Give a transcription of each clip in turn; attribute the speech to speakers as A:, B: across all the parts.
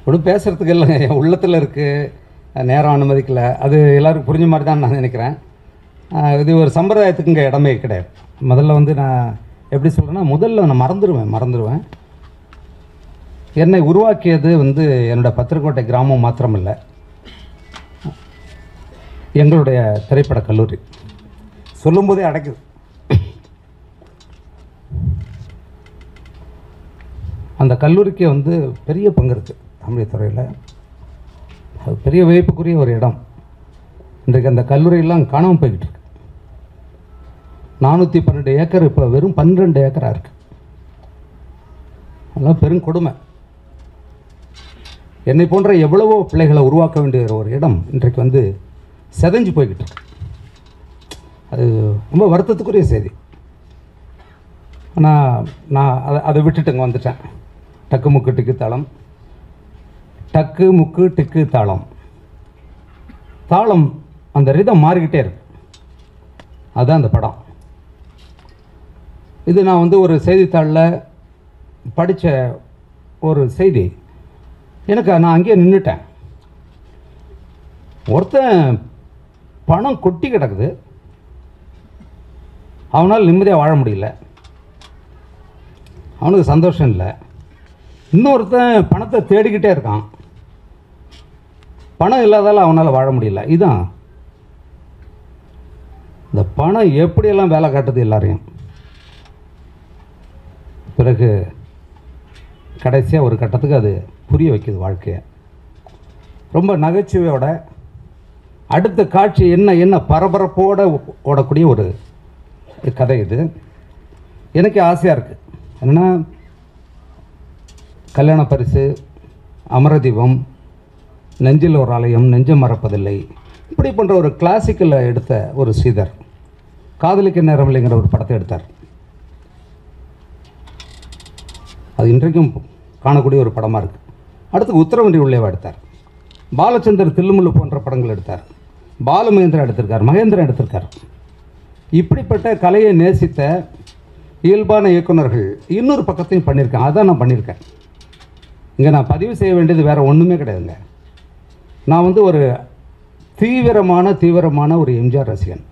A: ஒன்றும் பேசுகிறதுக்கு இல்லைங்க என் உள்ளத்தில் இருக்குது நேரம் அனுமதிக்கல அது எல்லாருக்கும் புரிஞ்ச மாதிரி தான் நான் நினைக்கிறேன் ஆஹ் இது ஒரு சம்பிரதாயத்துக்கு இங்கே இடமே கிடையாது முதல்ல வந்து நான் எப்படி சொல்கிறேன்னா முதல்ல நான் மறந்துடுவேன் மறந்துடுவேன் என்னை உருவாக்கியது வந்து என்னோட பத்திரக்கோட்டை கிராமம் மாத்திரமில்லை எங்களுடைய திரைப்பட கல்லூரி சொல்லும்போதே அடைக்குது அந்த கல்லூரிக்கு வந்து பெரிய பங்கு இருக்குது தமிழ் துறையில் அது பெரிய வியப்புக்குரிய ஒரு இடம் இன்றைக்கு அந்த கல்லூரியெல்லாம் காணாமல் போய்கிட்டு இருக்கு நானூற்றி பன்னெண்டு ஏக்கர் இப்போ வெறும் பன்னிரெண்டு ஏக்கராக இருக்குது அதெல்லாம் பெரும் கொடுமை என்னை போன்ற எவ்வளவோ பிள்ளைகளை உருவாக்க வேண்டிய ஒரு இடம் இன்றைக்கு வந்து செதஞ்சு போய்கிட்டு இருக்கு அது ரொம்ப வருத்தத்துக்குரிய செய்தி ஆனால் நான் அதை அதை விட்டுட்டுங்க வந்துட்டேன் டக்கு முக்கு டிக்கு தாளம் டக்கு முக்கு டிக்கு தாளம் தாளம் அந்த ரிதம் மாறிக்கிட்டே இருக்கு அதுதான் அந்த படம் இது நான் வந்து ஒரு செய்தித்தாளில் படித்த ஒரு செய்தி எனக்கு நான் அங்கேயே நின்றுட்டேன் ஒருத்தன் பணம் கொட்டி கிடக்குது அவனால் நிம்மதியாக வாழ முடியல அவனுக்கு சந்தோஷம் இல்லை இன்னொருத்தன் பணத்தை தேடிக்கிட்டே இருக்கான் பணம் இல்லாதால அவனால் வாழ முடியல இதுதான் இந்த பணம் எப்படியெல்லாம் வேலை காட்டுது எல்லாரையும் பிறகு கடைசியாக ஒரு கட்டத்துக்கு அது புரிய வைக்குது வாழ்க்கையை ரொம்ப நகைச்சுவையோட அடுத்த காட்சி என்ன என்ன பரபரப்போட ஓடக்கூடிய ஒரு கதை இது எனக்கு ஆசையாக இருக்குது என்னென்னா கல்யாண பரிசு அமரதீபம் நெஞ்சில் ஒரு ஆலயம் நெஞ்சம் மறப்பதில்லை இப்படி போன்ற ஒரு கிளாசிக்கலில் எடுத்த ஒரு ஸ்ரீதர் காதலிக்க நேரமில்லைங்கிற ஒரு படத்தை எடுத்தார் அது இன்றைக்கும் காணக்கூடிய ஒரு படமாக இருக்குது அடுத்து உத்தரவன்றி உள்ளேவா எடுத்தார் பாலச்சந்தர் தில்லுமுல்லு போன்ற படங்கள் எடுத்தார் பாலமகேந்திரா எடுத்திருக்கார் மகேந்திரன் எடுத்திருக்கார் இப்படிப்பட்ட கலையை நேசித்த இயல்பான இயக்குனர்கள் இன்னொரு பக்கத்தையும் பண்ணியிருக்கேன் அதான் நான் பண்ணியிருக்கேன் இங்கே நான் பதிவு செய்ய வேண்டியது வேறு ஒன்றுமே கிடையாதுங்க நான் வந்து ஒரு தீவிரமான தீவிரமான ஒரு எம்ஜிஆர் ரசிகன்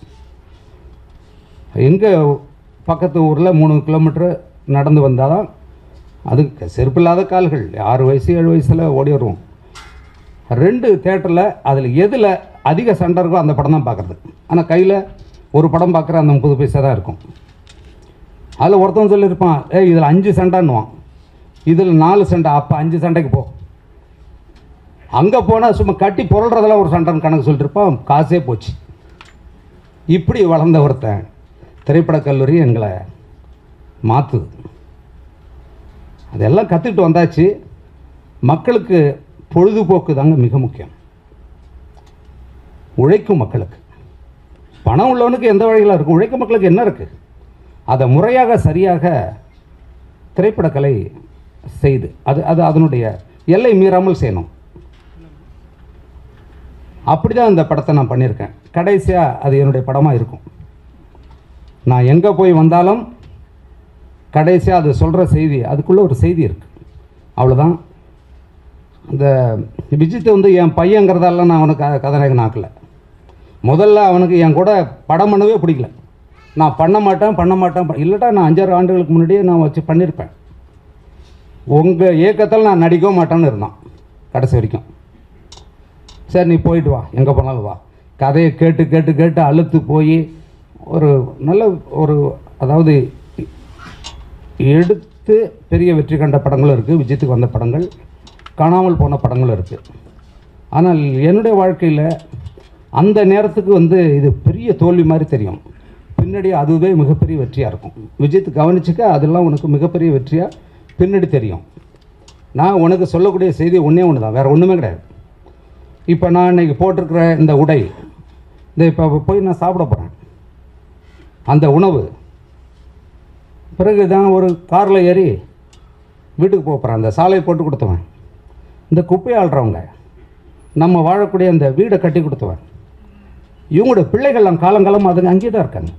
A: எங்கள் பக்கத்து ஊரில் மூணு கிலோமீட்டர் நடந்து வந்தால் தான் அதுக்கு செருப்பில்லாத கால்கள் ஆறு வயசு ஏழு வயசில் ஓடி வருவோம் ரெண்டு தேட்டரில் அதில் எதில் அதிக சண்டை இருக்கோ அந்த படம் தான் பார்க்குறது ஆனால் கையில் ஒரு படம் பார்க்குற அந்த முப்பது பைசா தான் இருக்கும் அதில் ஒருத்தன் சொல்லியிருப்பான் ஏய் இதில் அஞ்சு சண்டைன்னுவான் இதில் நாலு சண்டை அப்போ அஞ்சு சண்டைக்கு போ அங்கே போனால் சும்மா கட்டி புரள்றதெல்லாம் ஒரு சண்டைன்னு கணக்கு சொல்லிட்டு இருப்பான் காசே போச்சு இப்படி வளர்ந்த ஒருத்தன் திரைப்படக் கல்லூரி எங்களை மாற்றுது அதெல்லாம் கற்றுக்கிட்டு வந்தாச்சு மக்களுக்கு பொழுதுபோக்கு தாங்க மிக முக்கியம் உழைக்கும் மக்களுக்கு பணம் உள்ளவனுக்கு எந்த வழியில் இருக்கும் உழைக்கும் மக்களுக்கு என்ன இருக்குது அதை முறையாக சரியாக திரைப்படக்கலை செய்து அது அது அதனுடைய எல்லை மீறாமல் செய்யணும் அப்படி தான் இந்த படத்தை நான் பண்ணியிருக்கேன் கடைசியாக அது என்னுடைய படமாக இருக்கும் நான் எங்கே போய் வந்தாலும் கடைசியாக அது சொல்கிற செய்தி அதுக்குள்ளே ஒரு செய்தி இருக்குது அவ்வளோதான் இந்த விஜித்தை வந்து என் பையங்கிறதால நான் அவனுக்கு க- கதாநாயகன் ஆக்கல முதல்ல அவனுக்கு என் கூட படம் பண்ணவே பிடிக்கல நான் பண்ண மாட்டேன் பண்ண மாட்டேன் ப- இல்லட்டா நான் அஞ்சாறு ஆண்டுகளுக்கு முன்னாடியே நான் வச்சு பண்ணியிருப்பேன் உங்கள் இயக்கத்தில் நான் நடிக்கவும் மாட்டேன்னு இருந்தான் கடைசி வரைக்கும் சரி நீ போயிட்டு வா எங்கே போனாலும் வா கதையை கேட்டு கேட்டு கேட்டு அழுத்து போய் ஒரு நல்ல ஒரு அதாவது எடுத்து பெரிய வெற்றி கண்ட படங்களும் இருக்குது விஜயத்துக்கு வந்த படங்கள் காணாமல் போன படங்களும் இருக்குது ஆனால் என்னுடைய வாழ்க்கையில் அந்த நேரத்துக்கு வந்து இது பெரிய தோல்வி மாதிரி தெரியும் பின்னாடி அதுவே மிகப்பெரிய வெற்றியாக இருக்கும் விஜயத்து கவனிச்சுக்க அதெல்லாம் உனக்கு மிகப்பெரிய வெற்றியாக பின்னாடி தெரியும் நான் உனக்கு சொல்லக்கூடிய செய்தி ஒன்றே ஒன்று தான் வேறு ஒன்றுமே கிடையாது இப்போ நான் இன்னைக்கு போட்டிருக்கிற இந்த உடை இந்த இப்போ போய் நான் சாப்பிட போகிறேன் அந்த உணவு பிறகு தான் ஒரு காரில் ஏறி வீட்டுக்கு போக போகிறேன் அந்த சாலையை போட்டு கொடுத்தவன் இந்த குப்பையை ஆள்றவங்க நம்ம வாழக்கூடிய அந்த வீடை கட்டி கொடுத்தவன் இவங்களோட பிள்ளைகள்லாம் காலங்காலம் அதுங்க அங்கேயே தான் இருக்காங்க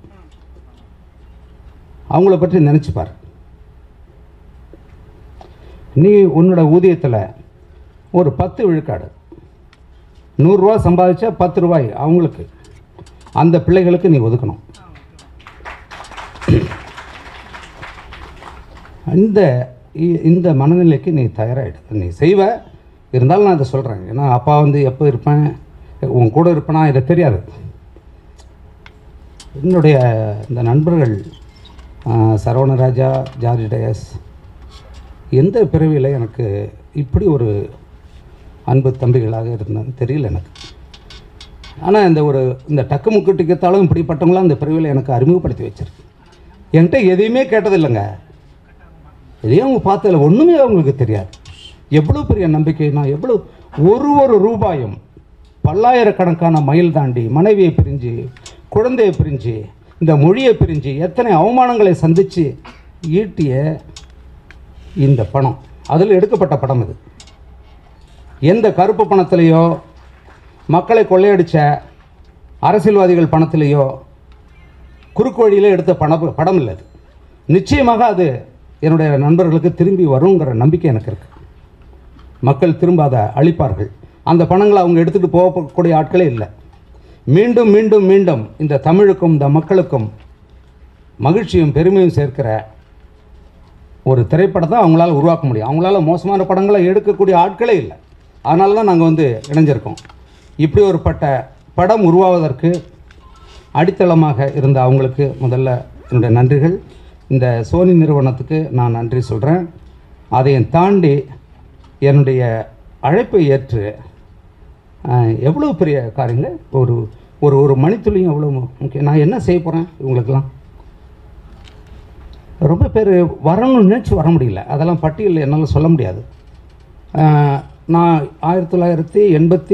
A: அவங்கள பற்றி நினச்சிப்பார் நீ உன்னோட ஊதியத்தில் ஒரு பத்து விழுக்காடு நூறுரூவா சம்பாதிச்சா பத்து ரூபாய் அவங்களுக்கு அந்த பிள்ளைகளுக்கு நீ ஒதுக்கணும் இந்த இ- இந்த மனநிலைக்கு நீ தயாராகிடு நீ செய்வ இருந்தாலும் நான் இதை சொல்கிறேன் ஏன்னா அப்பா வந்து எப்போ இருப்பேன் உன் கூட இருப்பேனா எனக்கு தெரியாது என்னுடைய இந்த நண்பர்கள் ஆ, சரவணராஜா ஜார்ஜ் டயஸ் எந்த பிறவியில் எனக்கு இப்படி ஒரு அன்பு தம்பிகளாக இருந்தான்னு தெரியல எனக்கு ஆனால் இந்த ஒரு இந்த டக்கு முக்கு டிக்கத்தாலும் இப்படிப்பட்டவங்களாம் இந்த பிறவியில் எனக்கு அறிமுகப்படுத்தி வச்சிருக்கு என்கிட்ட எதையுமே கேட்டதில்லைங்க எதையும் அவங்க பார்த்ததில்ல ஒன்றுமே அவங்களுக்கு தெரியாது எவ்வளோ பெரிய நம்பிக்கைனா எவ்வளோ ஒரு ஒரு ரூபாயும் பல்லாயிரக்கணக்கான மைல் தாண்டி மனைவியை பிரிஞ்சு குழந்தையை பிரிஞ்சு இந்த மொழியை பிரிஞ்சு எத்தனை அவமானங்களை சந்தித்து ஈட்டிய இந்த பணம் அதில் எடுக்கப்பட்ட படம் இது எந்த கருப்பு பணத்திலேயோ மக்களை கொள்ளையடித்த அரசியல்வாதிகள் பணத்திலேயோ குறுக்கு வழியில் எடுத்த பண படம் இல்லை அது நிச்சயமாக அது என்னுடைய நண்பர்களுக்கு திரும்பி வருங்கிற நம்பிக்கை எனக்கு இருக்குது மக்கள் திரும்ப அதை அழிப்பார்கள் அந்த பணங்களை அவங்க எடுத்துகிட்டு போகக்கூடிய ஆட்களே இல்லை மீண்டும் மீண்டும் மீண்டும் இந்த தமிழுக்கும் இந்த மக்களுக்கும் மகிழ்ச்சியும் பெருமையும் சேர்க்கிற ஒரு திரைப்படத்தை அவங்களால உருவாக்க முடியும் அவங்களால மோசமான படங்களை எடுக்கக்கூடிய ஆட்களே இல்லை அதனால தான் நாங்கள் வந்து இணைஞ்சிருக்கோம் இப்படி ஒரு பட்ட படம் உருவாவதற்கு அடித்தளமாக இருந்த அவங்களுக்கு முதல்ல என்னுடைய நன்றிகள் இந்த சோனி நிறுவனத்துக்கு நான் நன்றி சொல்கிறேன் அதையும் தாண்டி என்னுடைய அழைப்பை ஏற்று ஆஹ், எவ்வளோ பெரிய காரியங்கள் ஒரு ஒரு ஒரு மணித்துளியும் எவ்வளோ முக்கியம் நான் என்ன செய்ய போகிறேன் இவங்களுக்கெல்லாம் ரொம்ப பேர் வரணும்னு நினச்சி வர முடியல அதெல்லாம் பட்டியலில் என்னால் சொல்ல முடியாது ஆஹ், நான் ஆயிரத்தி தொள்ளாயிரத்தி எண்பத்தி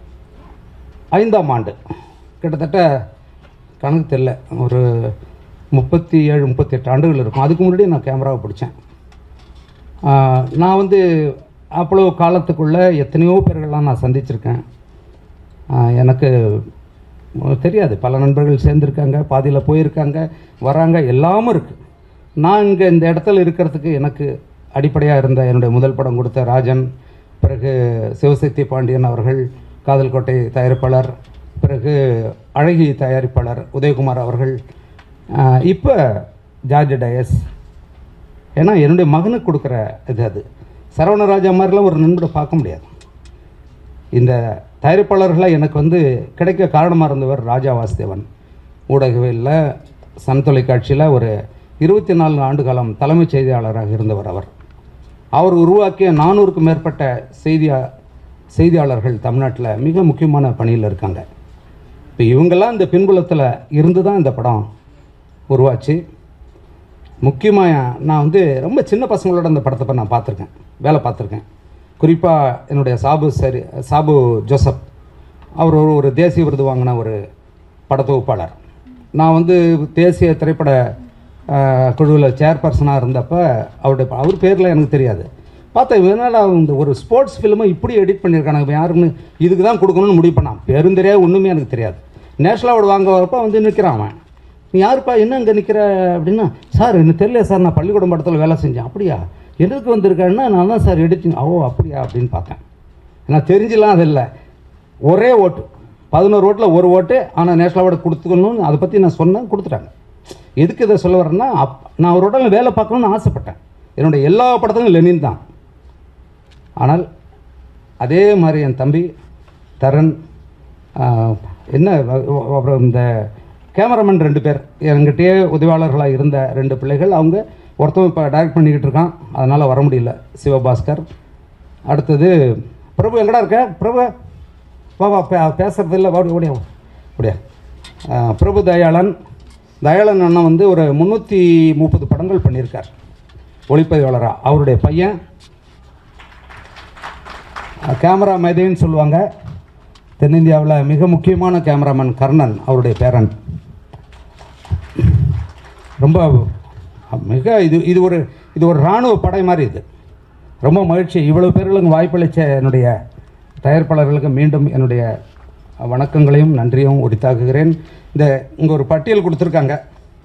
A: ஐந்தாம் ஆண்டு கிட்டத்தட்ட கணக்கு தெரில ஒரு முப்பத்தி ஏழு முப்பத்தெட்டு ஆண்டுகள் இருக்கும் அதுக்கு முன்னாடி நான் கேமராவை பிடிச்சேன் ஆஹ், நான் வந்து அவ்வளோ காலத்துக்குள்ளே எத்தனையோ பேர்கள்லாம் நான் சந்திச்சிருக்கேன் ஆஹ், எனக்கு தெரியாது பல நண்பர்கள் சேர்ந்துருக்காங்க பாதியில் போயிருக்காங்க வராங்க எல்லாமும் இருக்குது நான் இங்கே இந்த இடத்துல இருக்கிறதுக்கு எனக்கு அடிப்படையாக இருந்த என்னுடைய முதல் படம் கொடுத்த ராஜன் பிறகு சிவசக்தி பாண்டியன் அவர்கள் காதல் கோட்டை தயாரிப்பாளர் பிறகு அழகி தயாரிப்பாளர் உதயகுமார் அவர்கள் இப்போ ஜார்ஜ் டயஸ் ஏன்னா என்னுடைய மகனுக்கு கொடுக்குற இது அது சரவணராஜா மாதிரிலாம் ஒரு நண்பரை பார்க்க முடியாது இந்த தயாரிப்பாளர்களை எனக்கு வந்து கிடைக்க காரணமாக இருந்தவர் ராஜா வாசுதேவன் ஊடகவியலில் சன் தொலைக்காட்சியில் ஒரு இருபத்தி நான்கு ஆண்டு காலம் தலைமைச் செய்தியாளராக இருந்தவர் அவர் அவர் உருவாக்கிய நானூறுக்கும் மேற்பட்ட செய்தியா செய்தியாளர்கள் தமிழ்நாட்டில் மிக முக்கியமான பணியில் இருக்காங்க இப்போ இவங்கெல்லாம் இந்த பின்புலத்தில் இருந்து தான் இந்த படம் உருவாச்சு முக்கியமாக நான் வந்து ரொம்ப சின்ன பசங்களோட இந்த படத்தை இப்ப நான் பார்த்துருக்கேன் வேலை பார்த்துருக்கேன் குறிப்பாக என்னுடைய சாபு சரி சாபு ஜோசப் அவர் ஒரு ஒரு தேசிய விருது வாங்கின ஒரு படத்தொகுப்பாளர் நான் வந்து தேசிய திரைப்பட குழுவில் சேர்பர்சனாக இருந்தப்ப அவருடைய அவர் பேரில் எனக்கு தெரியாது பார்த்தா இவனால இந்த ஒரு ஸ்போர்ட்ஸ் ஃபிலிமை இப்படி எடிட் பண்ணியிருக்காங்க இவன் யாருன்னு இதுக்கு தான் கொடுக்கணும்னு முடிவு பண்ணான் பேரும் தெரியாது ஒன்றுமே எனக்கு தெரியாது நேஷனல் அவார்டு வாங்க வரப்ப வந்து நிற்கிறான் அவன் நீ யாருப்பா என்ன இங்கே நிற்கிற அப்படின்னா சார் எனக்கு தெரியல சார் நான் பள்ளிக்கூடம் படத்தில் வேலை செஞ்சேன் அப்படியா எதுக்கு வந்திருக்கேன்னா நான் தான் சார் எடிட்டிங் ஓ அப்படியா அப்படின்னு பார்த்தேன் நான் தெரிஞ்சிலாம் அது இல்லை ஒரே ஓட்டு பதினோரு ஓட்டில் ஒரு ஓட்டு ஆனால் நேஷனல் அவார்டு கொடுத்துக்கணும்னு அதை பற்றி நான் சொன்னேன் கொடுத்துட்டாங்க எதுக்கு இதை சொல்ல வரேன்னா அப் நான் அவரோட வேலை பார்க்கணும்னு ஆசைப்பட்டேன் என்னுடைய எல்லா படத்துக்கும் லெனின் தான் ஆனால் அதே மாதிரி என் தம்பி தரன் ஆஹ், என்ன வ- வ- அப்புறம் இந்த கேமராமேன் ரெண்டு பேர் என்கிட்டயே உதவியாளர்களாக இருந்த ரெண்டு பிள்ளைகள் அவங்க ஒருத்தவன் இப்போ டைரக்ட் பண்ணிக்கிட்டு இருக்கான் அதனால் வர முடியல சிவபாஸ்கர் அடுத்தது பிரபு எங்கடா இருக்க பிரபு வா வா பே பேசுறது இல்லை ஓடி ஓடியா ஓடியா ஆஹ், பிரபு தயாளன் தயாளன் அண்ணன் வந்து ஒரு முந்நூற்றி முப்பது படங்கள் பண்ணியிருக்கார் ஒளிப்பதிவாளராக அவருடைய பையன் கேமரா மேதைன்னு சொல்லுவாங்க தென்னிந்தியாவில் மிக முக்கியமான கேமராமேன் கர்ணன் அவருடைய பேரன் ரொம்ப மிக இது இது ஒரு இது ஒரு இராணுவ படை மாதிரி இது ரொம்ப மகிழ்ச்சி இவ்வளவு பேர்களுக்கு வாய்ப்பளித்த என்னுடைய தயாரிப்பாளர்களுக்கு மீண்டும் என்னுடைய வணக்கங்களையும் நன்றியும் உரித்தாக்குகிறேன் இந்த இங்கே ஒரு பட்டியல் கொடுத்துருக்காங்க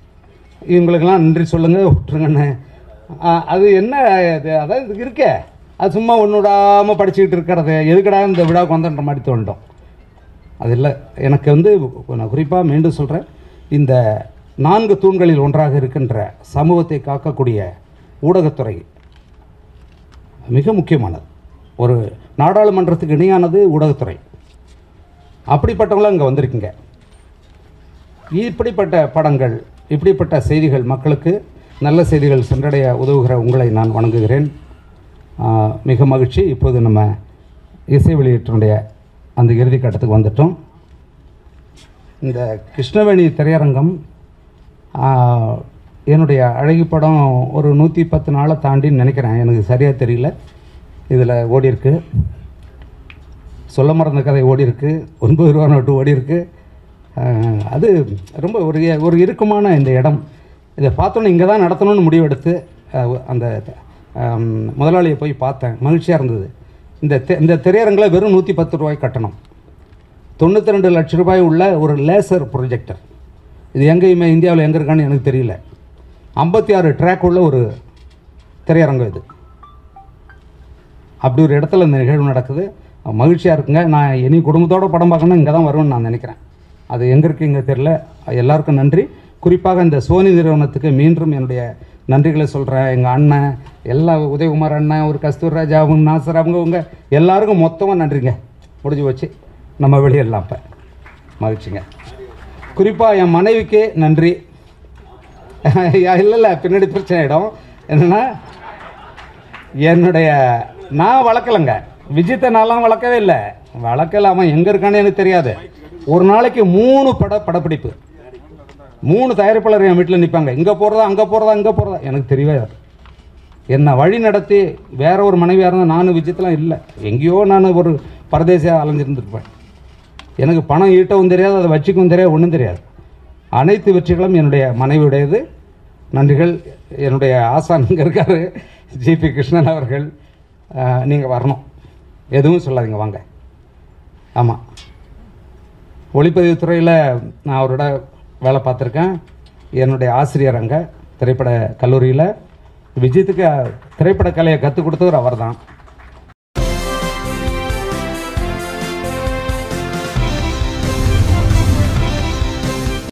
A: இவங்களுக்கெல்லாம் நன்றி சொல்லுங்கள் விட்டுருங்கண்ணே ஆ, அது என்ன இது அதான் இதுக்கு இருக்கே அது சும்மா ஒன்றுடாமல் படிச்சுக்கிட்டு இருக்கிறது எதுக்கடா இந்த விழாவுக்கு வந்தன்ற மாதிரி தோண்டிட்டோம் அது இல்லை எனக்கு வந்து நான் குறிப்பாக மீண்டும் சொல்கிறேன் இந்த நான்கு தூண்களில் ஒன்றாக இருக்கின்ற சமூகத்தை காக்கக்கூடிய ஊடகத்துறை மிக முக்கியமானது ஒரு நாடாளுமன்றத்துக்கு இணையானது ஊடகத்துறை அப்படிப்பட்டவங்களாம் இங்கே வந்திருக்குங்க இப்படிப்பட்ட படங்கள் இப்படிப்பட்ட செய்திகள் மக்களுக்கு நல்ல செய்திகள் சென்றடைய உதவுகிற உங்களை நான் வணங்குகிறேன் ஆஹ், மிக மகிழ்ச்சி இப்போது நம்ம இசை வெளியீட்டினுடைய அந்த இறுதி கட்டத்துக்கு வந்துட்டோம் இந்த கிருஷ்ணவேணி திரையரங்கம் ஆஹ், என்னுடைய அழகி படம் ஒரு நூற்றி பத்து நாளை தாண்டின்னு நினைக்கிறேன் எனக்கு சரியாக தெரியல இதில் ஓடி இருக்கு சொல்ல மறந்த கதை ஓடி இருக்கு ஒன்பது ரூபா நோட்டு ஓடி இருக்கு ஆஹ், அது ரொம்ப ஒரு ஒரு இறுக்கமான இந்த இடம் இதை பார்த்தோன்னே இங்கே தான் நடத்தணும்னு முடிவெடுத்து ஆஹ், அந்த ஆம், முதலாளியை போய் பார்த்தேன் மகிழ்ச்சியாக இருந்தது இந்த தெ- இந்த திரையரங்கில் வெறும் நூற்றி பத்து ரூபாய் கட்டணம் தொண்ணூற்றி ரெண்டு லட்ச ரூபாய் உள்ள ஒரு லேசர் ப்ரொஜெக்டர் இது எங்கேயுமே இந்தியாவில் எங்கே இருக்கான்னு எனக்கு தெரியல ஐம்பத்தி ஆறு ட்ராக் உள்ள ஒரு திரையரங்கம் இது அப்படி ஒரு இடத்துல இந்த நிகழ்வு நடக்குது மகிழ்ச்சியாக இருக்குங்க நான் இனி குடும்பத்தோட படம் பார்க்கணும் இங்கே தான் வருவேன்னு நான் நினைக்கிறேன் அது எங்கே இருக்கு இங்கே தெரில எல்லாருக்கும் நன்றி குறிப்பாக இந்த சோனி நிறுவனத்துக்கு மீண்டும் என்னுடைய நன்றிகளை சொல்கிறேன் எங்கள் அண்ணன் எல்லா உதயகுமார் அண்ணன் ஒரு கஸ்தூர் ராஜா அவங்க நாசர் அவங்க உங்க எல்லாருக்கும் மொத்தமாக நன்றிங்க முடிஞ்சு போச்சு நம்ம வெளியிடலாம் இப்போ மகிழ்ச்சிங்க குறிப்பாக என் மனைவிக்கு நன்றி இல்லை இல்லை பின்னாடி பிரச்சனை ஆகிடும் என்னென்னா என்னுடைய நான் வளர்க்கலைங்க விஜித்தை நான்லாம் வளர்க்கவே இல்லை வளர்க்கல அவன் எங்கே இருக்கான்னு எனக்கு தெரியாது ஒரு நாளைக்கு மூணு பட படப்பிடிப்பு மூணு தயாரிப்பாளர் என் வீட்டில் நிற்பாங்க இங்கே போகிறதா அங்கே போகிறதா இங்கே போகிறதா எனக்கு தெரியவே தெரியாது. என்னை வழி நடத்தி வேற ஒரு மனைவியாக இருந்தால் நானும் விஜயத்தெலாம் இல்லை எங்கேயோ நான் ஒரு பரதேசியாக அலைஞ்சிருந்துருப்பேன் எனக்கு பணம் ஈட்டவும் தெரியாது அதை வச்சுக்கவும் தெரியாது ஒன்றும் தெரியாது அனைத்து வெற்றிகளும் என்னுடைய மனைவியுடையது நன்றிகள் என்னுடைய ஆசான் இங்கே இருக்கார் ஜிபி கிருஷ்ணன் அவர்கள் நீங்கள் வரணும் எதுவும் சொல்லாதீங்க வாங்க ஆமாம் ஒளிப்பதிவு துறையில் நான் அவரோட வேலை பார்த்துருக்கேன் என்னுடைய ஆசிரியர் அங்கே திரைப்பட கல்லூரியில் விஜயத்துக்கு திரைப்பட கலையை கற்றுக் கொடுத்தவர் அவர் தான்